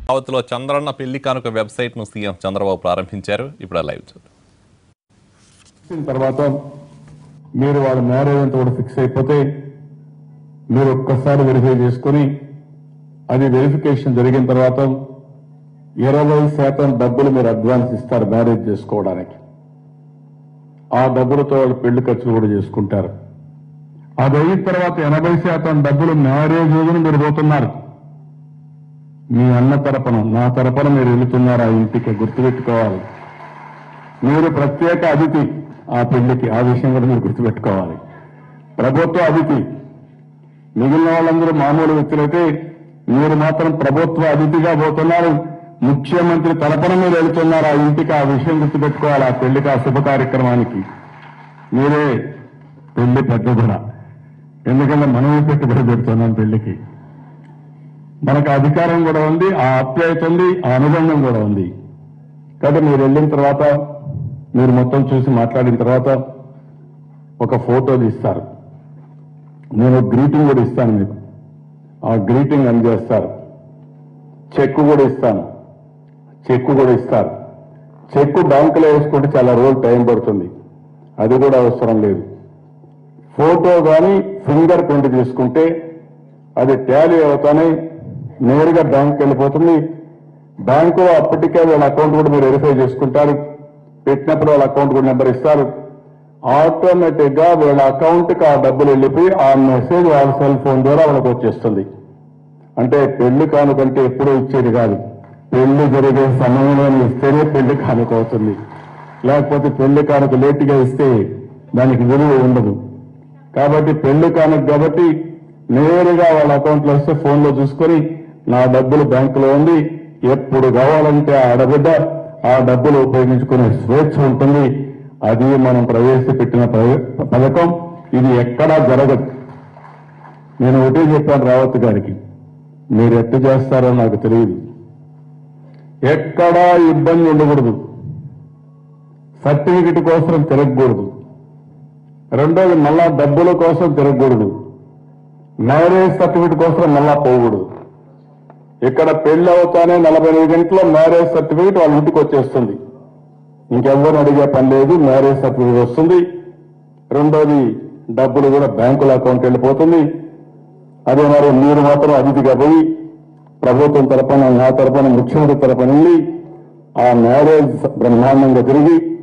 అమరావతిలో చంద్రన్న పెళ్లి కానుక వెబ్సైట్ ను సీఎం చంద్రబాబు ప్రారంభించారు ఇప్పుడు ఆ లైవ్ చూద్దాం చేసిన తర్వాత మీరు వాళ్ళ మ్యారేజ్ అంతా కూడా ఫిక్స్ అయిపోతే మీరు ఒక్కసారి వెరిఫై చేసుకుని అది వెరిఫికేషన్ జరిగిన తర్వాత ఇరవై శాతం డబ్బులు మీరు అడ్వాన్స్ ఇస్తారు మ్యారేజ్ చేసుకోవడానికి ఆ డబ్బులతో వాళ్ళు పెళ్లి ఖర్చులు కూడా చేసుకుంటారు అది అయిన తర్వాత ఎనభై శాతం డబ్బులు మ్యారేజ్ రోజున మీరు పోతున్నారు మీ అన్న తరపున నా తరపున మీరు వెళుతున్నారు ఆ ఇంటికి గుర్తుపెట్టుకోవాలి మీరు ప్రత్యేక అతిథి ఆ పెళ్లికి ఆ విషయం కూడా మీరు గుర్తుపెట్టుకోవాలి ప్రభుత్వ అతిథి మిగిలిన వాళ్ళందరూ మామూలు వ్యక్తులైతే మీరు మాత్రం ప్రభుత్వ అతిథిగా పోతున్నారు ముఖ్యమంత్రి తరపున మీరు వెళుతున్నారు ఆ ఇంటికి ఆ విషయం గుర్తుపెట్టుకోవాలి ఆ పెళ్లికి ఆ శుభ కార్యక్రమానికి మీరే పెళ్లి పెద్దదన ఎందుకంటే మనమే పెట్టుబడి పెడుతున్నాం పెళ్లికి మనకు ఆ అధికారం కూడా ఉంది ఆ ఆప్యాయత ఉంది ఆ అనుబంధం కూడా ఉంది కాబట్టి మీరు వెళ్ళిన తర్వాత మీరు మొత్తం చూసి మాట్లాడిన తర్వాత ఒక ఫోటో తీస్తారు నేను గ్రీటింగ్ కూడా ఇస్తాను మీకు ఆ గ్రీటింగ్ అందజేస్తారు చెక్కు కూడా ఇస్తాను చెక్కు కూడా ఇస్తారు చెక్కు బ్యాంకులో వేసుకుంటే చాలా రోజులు టైం పడుతుంది అది కూడా అవసరం లేదు ఫోటో కానీ ఫింగర్ ప్రింట్ తీసుకుంటే అది టాలీ అవుతానే నేరుగా బ్యాంక్ వెళ్ళిపోతుంది బ్యాంకు అప్పటికే వాళ్ళ అకౌంట్ కూడా మీరు వెరిఫై చేసుకుంటారు పెట్టినప్పుడు వాళ్ళ అకౌంట్ కూడా నెంబర్ ఇస్తారు ఆటోమేటిక్ గా వీళ్ళ అకౌంట్ కి ఆ డబ్బులు వెళ్ళిపోయి ఆ మెసేజ్ వాళ్ళ సెల్ ఫోన్ ద్వారా వాళ్ళకి వచ్చేస్తుంది అంటే పెళ్లి కానుకంటే ఎప్పుడూ ఇచ్చేది కాదు పెళ్లి జరిగే సమయంలో ఇస్తేనే పెళ్లి కానుక అవుతుంది లేకపోతే పెళ్లి కానుక లేటుగా ఇస్తే దానికి విలువ ఉండదు కాబట్టి పెళ్లి కానుక కాబట్టి నేరుగా వాళ్ళ అకౌంట్ లో వస్తే ఫోన్ లో చూసుకొని నా డబ్బులు బ్యాంకులో ఉంది ఎప్పుడు కావాలంటే ఆ ఆడబిడ్డ ఆ డబ్బులు ఉపయోగించుకునే స్వేచ్ఛ ఉంటుంది అది మనం ప్రవేశపెట్టిన ప్రవ- పథకం ఇది ఎక్కడా జరగదు నేను ఒకటే చెప్పాను రావత్ గారికి మీరు ఎట్ట చేస్తారో నాకు తెలియదు ఎక్కడా ఇబ్బంది ఉండకూడదు సర్టిఫికెట్ కోసం తిరగకూడదు రెండోది మళ్ళా డబ్బుల కోసం తిరగకూడదు మ్యారేజ్ సర్టిఫికెట్ కోసం మళ్ళా పోకూడదు ఇక్కడ పెళ్లి అవుతానే నలభై ఎనిమిది గంటల మ్యారేజ్ సర్టిఫికెట్ వాళ్ళ ఇంటికి వచ్చేస్తుంది ఇంకెవ్వరు అడిగే పని లేదు మ్యారేజ్ సర్టిఫికెట్ వస్తుంది రెండోది డబ్బులు కూడా బ్యాంకుల అకౌంట్ వెళ్ళిపోతుంది అదే మరి మీరు మాత్రం అతిథిగా పోయి ప్రభుత్వం తరపున నా తరపున ముఖ్యమంత్రి తరపున వెళ్ళి ఆ మ్యారేజ్ బ్రహ్మాండంగా తిరిగి